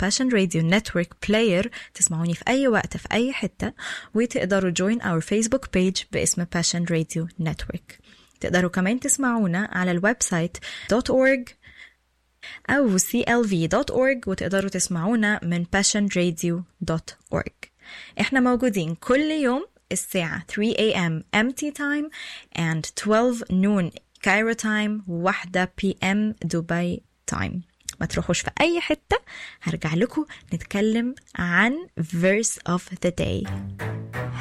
Passion Radio Network Player تسمعوني في أي وقت في أي حتة وتقدروا join our Facebook page باسم Passion Radio Network تقدروا كمان تسمعونا على الويب سايت .org أو clv.org وتقدروا تسمعونا من passionradio.org احنا موجودين كل يوم الساعة 3 a.m. MT time and 12 noon Cairo time واحدة p.m. دبي time ما تروحوش في أي حتة هرجع لكم نتكلم عن verse of the day